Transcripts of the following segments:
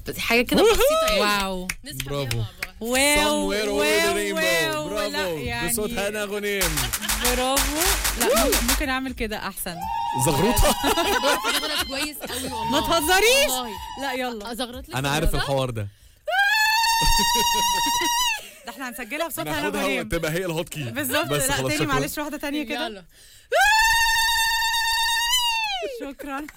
بس حاجه كده بسيطه يعني واو نسمع برافو. فيها مع بعض. واو Somewhere over the واو rainbow واو لا برافو يعني بصوت هنا غنيم برافو لا ممكن- ممكن اعمل كده احسن زغروطه بعرف ازغرط كويس قوي والله ما تهزريش والله لا يلا ازغرط لك انا عارف ولا لا؟ الحوار ده ده احنا هنسجلها بصوت هنا ناخدها غنيم تبقى هي الهوت كي بالظبط بس لا خلاص تاني شكراً. معلش واحده تانية كده يلا شكرا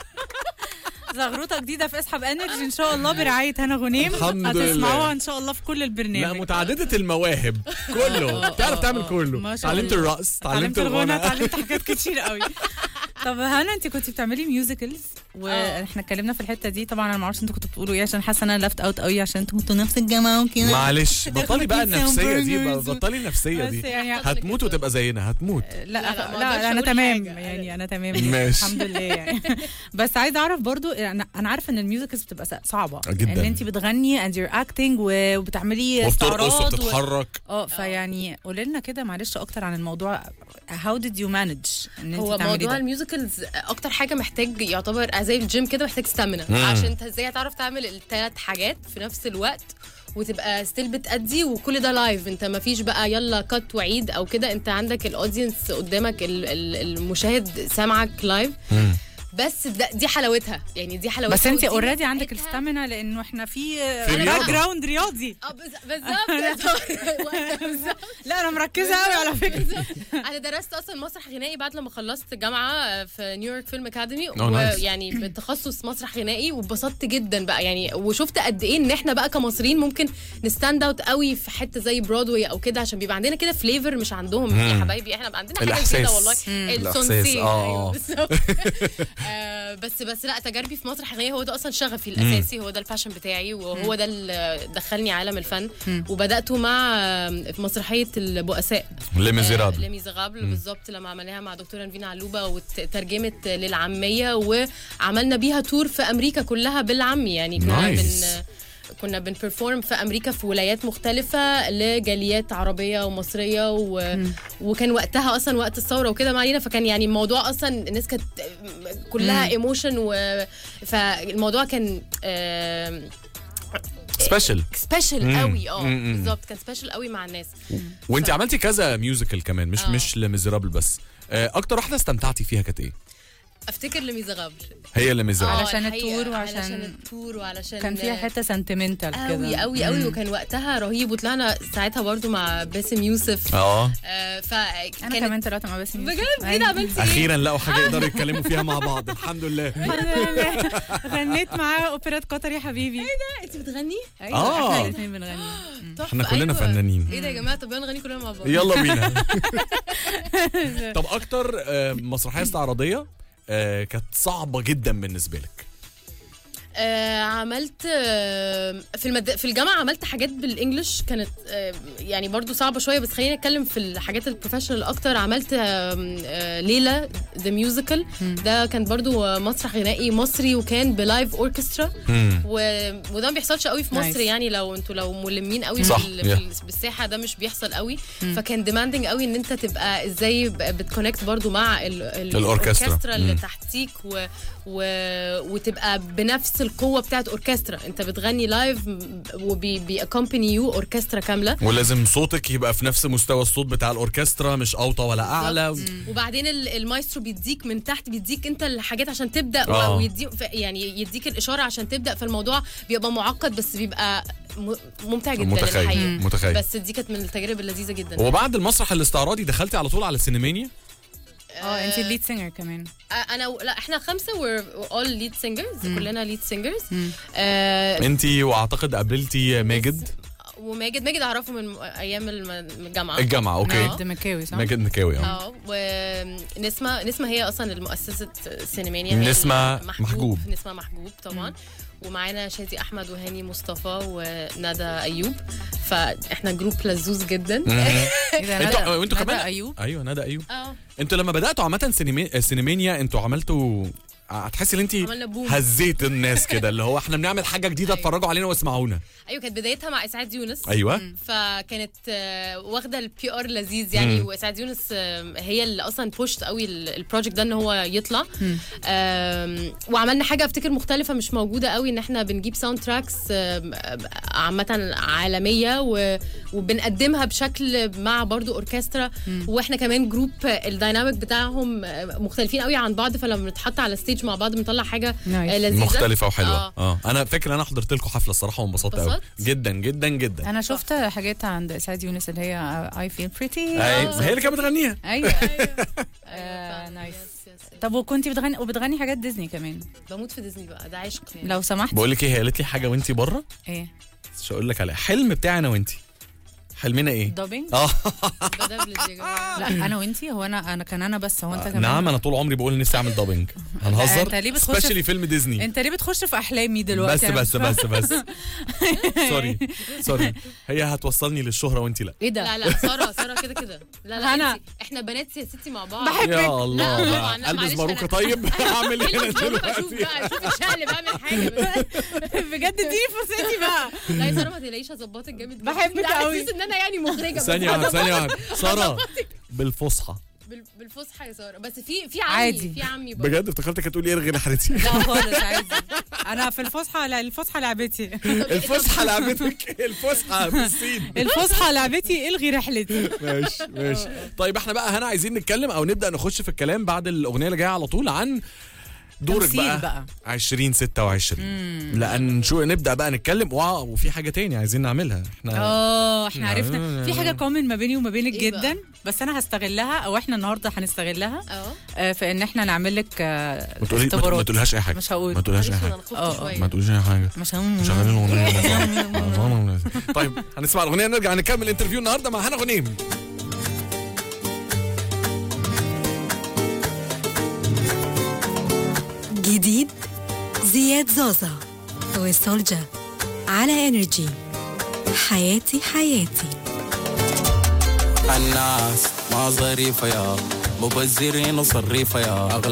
زغروطه جديده في اسحب انرجي ان شاء الله برعايه هنا غنيم الحمد هتسمعوها لله. ان شاء الله في كل لا البرنامج متعدده المواهب كله بتعرف تعمل كله ما شاء تعلمت الله. الرقص تعلمت اتعلمت الغنى الغنى اتعلمت حاجات كتير قوي طب هنا انت كنت بتعملي ميوزيكلز واحنا اتكلمنا في الحته دي طبعا انا ما اعرفش انتوا كنتوا بتقولوا ايه عشان حاسه انا لفت اوت قوي عشان انتوا كنتوا نفس الجامعه وكده معلش بطلي بقى داخلة النفسيه دي كيس بقى، بطلي النفسيه بس دي يعني هتموت وتبقى زينا هتموت لا لا، لا, لا، ما لا, أقدرش انا أقول تمام حاجة. يعني انا تمام ماشي. الحمد لله يعني بس عايزه اعرف برضو انا انا عارفه ان الميوزيكلز بتبقى س- صعبه جداً. ان انت بتغني and you're acting وبتعملي وبترقص استعراض و- وبتتحرك اه فيعني قولي لنا كده معلش اكتر عن الموضوع how did you manage ان انت هو تعملي موضوع ده الميوزيكلز اكتر حاجه محتاج يعتبر زي الجيم كده محتاج ستامينا مم. عشان انت ازاي هتعرف تعمل الثلاث حاجات في نفس الوقت وتبقى ستيل بتأدي وكل ده لايف انت ما فيش بقى يلا كات وعيد او كده انت عندك الاودينس قدامك ال- ال- المشاهد سامعك لايف بس ده دي حلاوتها يعني دي حلاوتها بس انت ودي اوريدي عندك متعتها. الستامينا لانه احنا في في باك رياضة. جراوند رياضي اه بز- بالظبط بالظبط لا انا مركزه قوي على فكره انا درست اصلا مسرح غنائي بعد لما خلصت جامعه في نيويورك فيلم اكاديمي Oh, nice. ويعني بالتخصص مسرح غنائي واتبسطت جدا بقى يعني وشفت قد ايه ان احنا بقى كمصريين ممكن نستاند اوت قوي في حته زي برودواي او كده عشان بيبقى عندنا كده فليفر مش عندهم يا حبايبي احنا بقى عندنا حاجه الإحساس. كده والله مم. السونسي الإحساس، آه. أيوة، بالظبط. آه، بس بس لا تجاربي في مسرح غنائي هو ده اصلا شغفي الاساسي هو ده الباشن بتاعي وهو ده اللي دخلني عالم الفن وبداته مع آه، في مسرحيه البؤساء لي ميزيرابل لي ميزيرابل بالظبط لما عملناها مع دكتوره نفينا علوبه وترجمت للعاميه وعملنا بيها تور في امريكا كلها بالعامي يعني كنا Nice. بن كنا بنبرفورم في امريكا في ولايات مختلفه لجاليات عربيه ومصريه و... وكان وقتها اصلا وقت الثوره وكده ما علينا فكان يعني الموضوع اصلا الناس كانت كلها ايموشن و... فالموضوع كان آم، سبيشال سبيشال مم. قوي اه مم. بالظبط كان سبيشال قوي مع الناس وانت عملتي كذا ميوزيكال كمان مش آه. مش لميزيرابل بس آه، اكتر واحده استمتعتي فيها كانت ايه افتكر لميزيرابل هي اللي ميزيرابل علشان آه، الحقيقة، التور وعشان- علشان التور وعلشان كان فيها حته سنتيمنتال كده قوي قوي قوي وكان وقتها رهيب وطلعنا ساعتها برضو مع باسم يوسف اه آه ف انا كمان طلعت مع باسم يوسف. بجد ايه ده عملتي ايه؟ اخيرا لقوا حاجه يقدروا يتكلموا فيها مع بعض الحمد لله الحمد لله غنيت معاه اوبرات قطر يا حبيبي انت بتغني؟ ايوه آه. احنا الاثنين بنغني تحفة، احنا كلنا أيوة. فنانين. ايه ده يا جماعه طب يلا نغني كلنا مع بعض يلا بينا طب اكتر آه، مسرحيه استعراضيه آه، كانت صعبه جدا بالنسبه لك آه عملت آه في المد... في الجامعه عملت حاجات بالانجلش كانت آه يعني برضو صعبه شويه بس خلينا نتكلم في الحاجات البروفيشنال اكتر عملت آه آه ليلى ذا ميوزيكال ده كان برضو آه، مسرح غنائي مصري وكان بلايف اوركسترا و... وده ما بيحصلش قوي في مصر Nice. يعني لو انتوا لو ملمين قوي صح، في, ال... في yeah. ال... بالساحه ده مش بيحصل قوي فكان ديماندنج قوي ان انت تبقى ازاي ب- بتكونكت برضو مع ال... ال... الأوركسترا. الاوركسترا اللي مم. تحتيك و... و... وتبقى بنفس القوه بتاعت اوركسترا انت بتغني لايف وبيأكومباني يو اوركسترا كامله ولازم صوتك يبقى في نفس مستوى الصوت بتاع الاوركسترا مش اوطى ولا اعلى وبعدين ال- المايسترو بيديك من تحت بيديك انت الحاجات عشان تبدا آه. ويدي ف- يعني يديك الاشاره عشان تبدا فالموضوع بيبقى معقد بس بيبقى م- ممتع جدا متخيل الحقيقه متخيل بس دي كانت من التجارب اللذيذه جدا وبعد المسرح الاستعراضي دخلتي على طول على السينمانيا اه انت الليد سينجر كمان آه، انا و- لا احنا خمسه we're all lead singers كلنا lead singers آه انت واعتقد قابلتي ماجد وماجد ماجد اعرفه من ايام الم- الجامعه الجامعه اوكي ماجد مكاوي صح؟ ماجد نكاوي اه اه ونسمة نسمة هي اصلا المؤسسة سينمانيا هي نسمة المحبوب- محجوب. نسمة محجوب طبعا ومعانا شادي احمد وهاني مصطفى وندى ايوب فاحنا جروب لذوذ جدا إيه ده، انتوا ندى- وانتوا ندى كمان ايوب ايوه ندى ايوب اه انتوا لما بداتوا عامه سينما... سينمانيا انتوا عملتوا هتحسي ان انت عملنا بوم. هزيت الناس كده اللي هو احنا بنعمل حاجه جديده أيوة. اتفرجوا علينا واسمعونا ايوه كانت بدايتها مع اسعاد يونس ايوه فكانت آه، واخده البي ار لذيذ يعني واسعاد يونس آه، هي اللي اصلا بوشت قوي ال- البروجكت ده ان هو يطلع آم، وعملنا حاجه افتكر مختلفه مش موجوده قوي ان احنا بنجيب ساوند تراكس آم، عامه عالميه و- وبنقدمها بشكل مع برضو اوركسترا واحنا كمان جروب الدايناميك بتاعهم آه، مختلفين قوي عن بعض فلما بنتحط على ستيج مع بعض بنطلع حاجه Nice. آه، لذيذه مختلفه وحلوه آه. اه انا فاكر انا حضرت لكم حفله الصراحه وانبسطت قوي انبسطت؟ جدا جدا جدا انا شفت حاجات عند اسعاد يونس اللي هي اي فيل بريتي أيوة. هي اللي كانت بتغنيها ايوه آه، فعلا. نايس. يس، يس، يس. طب وكنتي بتغني وبتغني حاجات ديزني كمان بموت في ديزني بقى ده عشق يعني. لو سمحت بقول لك ايه هي قالت لي حاجه وانت بره ايه مش هقول لك عليها حلم بتاعي انا وانت حلمنا ايه دبنج اه ده دبلج يا جماعه لا انا وانتي هو انا انا كان انا بس هو انت كمان نعم انا طول عمري بقول نفسي اعمل دبنج هنهزر أنت ليه بتخش سبيشالي فيلم ديزني انت ليه بتخش في احلامي دلوقتي بس أنا بس مش بس بس سوري سوري هي هتوصلني للشهره وانت لا ايه ده لا لا ساره ساره كده كده لا لا هنا. انتي- احنا بنات يا ستي مع بعض بحبك. يا الله لا، بقى. طبعاً، لا، البس معلش باروكه أنا- طيب اعمل ايه شوف انا بقى شوف دلوقتي بقى شوف الشقلب بعمل حاجه بس. بجد اديني فرصتي بقى لا يا ساره ما تقلقيش هظبطك جامد جدا. بحبك ده على قوي. اساس ان انا يعني مخرجه بس ثانيه واحده ثانيه واحده ساره بالفصحى بال- بالفصحى يا ساره بس في في عمي عادي. في عمي برضه. بجد افتكرتك هتقولي ارغي ناحيتي لا خالص عادي انا في الفسحه لا الفسحه لعبتي الفسحه لعبتك الفسحه في الصين الفسحه لعبتي الغي رحلتي ماشي ماشي طيب احنا بقى هنا عايزين نتكلم او نبدا نخش في الكلام بعد الاغنيه اللي جايه على طول عن دورك تمثيل بقى, بقى. 2026 لان شو نبدا بقى نتكلم واو وفي حاجه تاني عايزين نعملها احنا اه احنا لا، عرفنا لا، في لا. حاجه كومن ما بيني وما بينك إيه بقى؟ جدا بس انا هستغلها او احنا النهارده هنستغلها اه آه، في ان احنا نعمل لك آه، ما تقولي ما اختبارات تقولهاش اي حاجه مش هقول. ما تقولهاش اي معلش حاجه انا خفت آه، آه. شويه ما تقوليش اي حاجه مش هقول شغالين الاغنيه طيب هنسمع الاغنيه نرجع نكمل الانترفيو النهارده مع هنا غنيم جديد زياد زازا وسولجا على انرجي حياتي حياتي الناس ما ظريفة يا مبذرين وصريفة يا